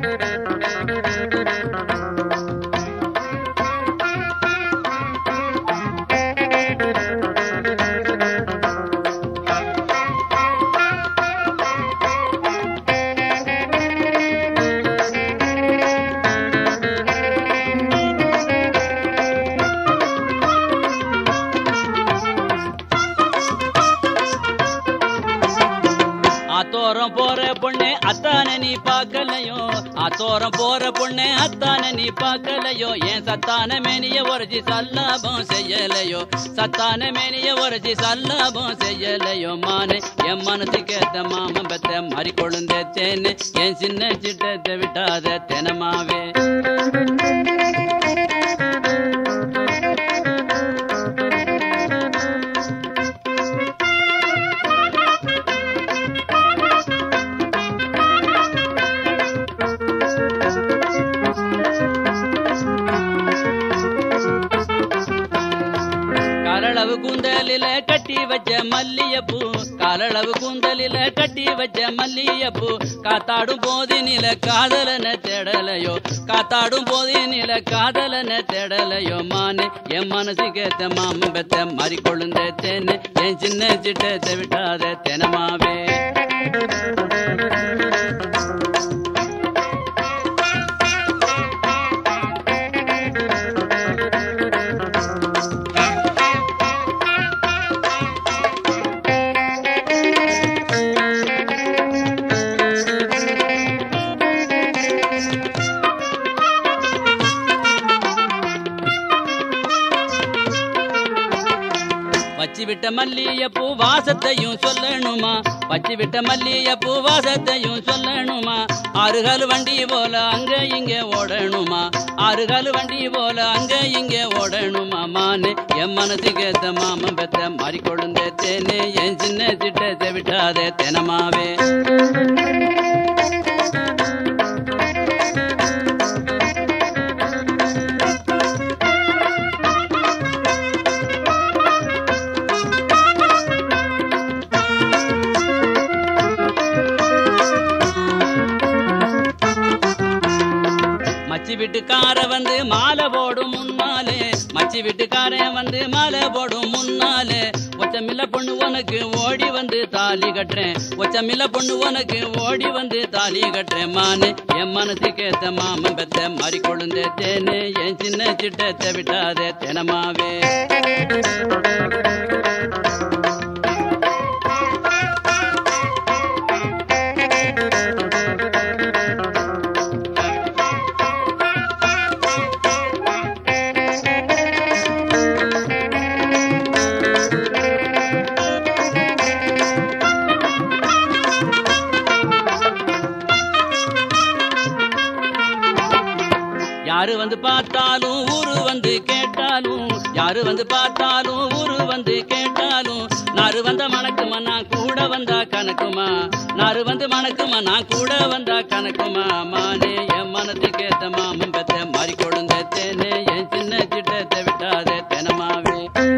ஆத்தோரம் போற பொண்ணு அத்தான நீ பார்க்கலையோ ஆத்தோரம் போற பொண்ணு அத்தான நீ பார்க்கலையோ ஏன் சத்தான மேனிய உரைச்சி சல்லாபம் செய்யலையோ சத்தான மேனிய உரைச்சி சல்லாபம் செய்யலையோ மானே என் மனசுக்கு ஏத்த மாமன் பெத்த மாறி கொழுந்த தேன்னு என் சின்ன சிட்டத்தை விட்டாத தெனமாவே காலளவு கூந்தலில கட்டி வச்ச மல்லியப்பூ காலளவு கூந்தலில கட்டி வச்ச மல்லியப்பூ காத்தாடும் போதினில காதலன தேடலையோ காத்தாடும் போதினில காதலன தேடலையோ மானே என் மனசுக்கு ஏத்த மாமன் பெத்த மாறி கொழுந்த தேன்னு என் சின்ன சிட்டத்தை விட்டாத தெனமாவே வச்சு விட்ட மல்லியப்பூ வாசத்தையும் சொல்லணுமா வச்சு விட்ட மல்லியப்பூ வாசத்தையும் சொல்லணுமா ஆறுகால் வண்டி போல அங்க இங்க ஓடணுமா ஆறுகால் வண்டி போல அங்க இங்க ஓடணுமா மானு என் மனசுக்கு ஏத்த மாமன் பெத்த மாறி கொழுந்த தேனே என் சின்ன சிட்டத்தை விட்டாதே தெனமாவே மச்சி வீட்டுக்கார வந்து மாலை போடும் முன்னாலே மச்சி வீட்டுக்காரன் வந்து மாலை போடும் முன்னாலே ஒச்சமில்ல பொண்ணு உனக்கு ஓடி வந்து தாலி கட்டுறேன் ஒச்சமில்ல பொண்ணு உனக்கு ஓடி வந்து தாலி கட்டுறேன் மானு என் மனசுக்கு ஏத்த மாமன் பெத்த மாறி கொழுந்த தேனு என் சின்ன சிட்டத்தை விட்டாதே தெனமாவே யாரு வந்து பார்த்தாலும் ஊரு வந்து கேட்டாலும் யாரு வந்து பார்த்தாலும் ஊரு வந்து கேட்டாலும் நாரு வந்த மணக்குமா நான் கூட வந்தா கணக்குமா நாரு வந்து மணக்குமா நான் கூட வந்தா கணக்குமா மானே என் மனத்துக்கு ஏத்த மாமன் பெத்த மாறி கொழுந்த தேனே என் சின்ன சிட்டத்தை விட்டாதே தெனமாவே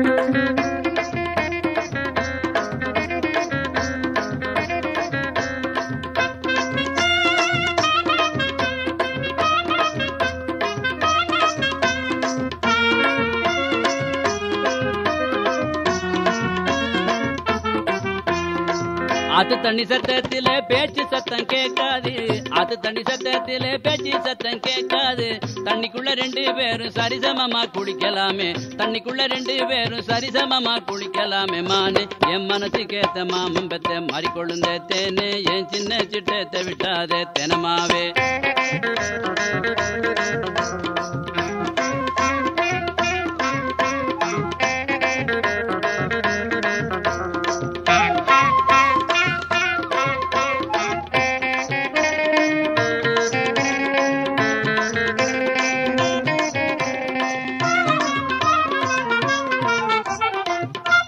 ஆத்து தண்ணி சத்தத்தில பேச்சு சத்தம் கேட்காது ஆத்து தண்ணி சத்தத்தில பேச்சு சத்தம் கேட்காது தண்ணிக்குள்ள ரெண்டு பேரும் சரிசமமா குளிக்கலாமே தண்ணிக்குள்ள ரெண்டு பேரும் சரிசமமா குளிக்கலாமே மானு என் மனசுக்கு ஏத்த மாமன் பெத்த மாறி கொழுந்த தேனு என் சின்ன சிட்டத்தை விட்டாதே தெனமாவே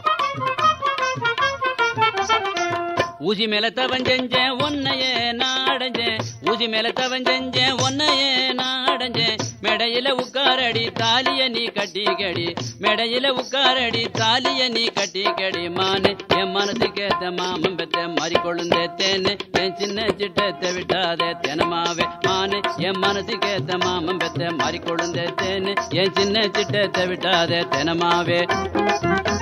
ஊசி மேல தவன் செஞ்ச உன்னைய நாட அடைஞ்சேன் ஊசி மேல தவன் செஞ்சேன் ஒன்னையே நான் அடைஞ்சேன் மேடையில உட்காரடி தாலிய நீ கட்டிக்கடி மேடையில உட்காரடி தாலிய நீ கட்டிக்கடி மானு என் மனசுக்கேத்த மாமன் பெத்த மாறி கொழுந்தே தேனு என் சின்ன சிட்டத்தை விட்டாதே தெனமாவே மானு என் மனசுக்கேத்த மாமன் பெத்த மாறி கொழுந்தே தேனு என் சின்ன சிட்டத்தை விட்டாதே தெனமாவே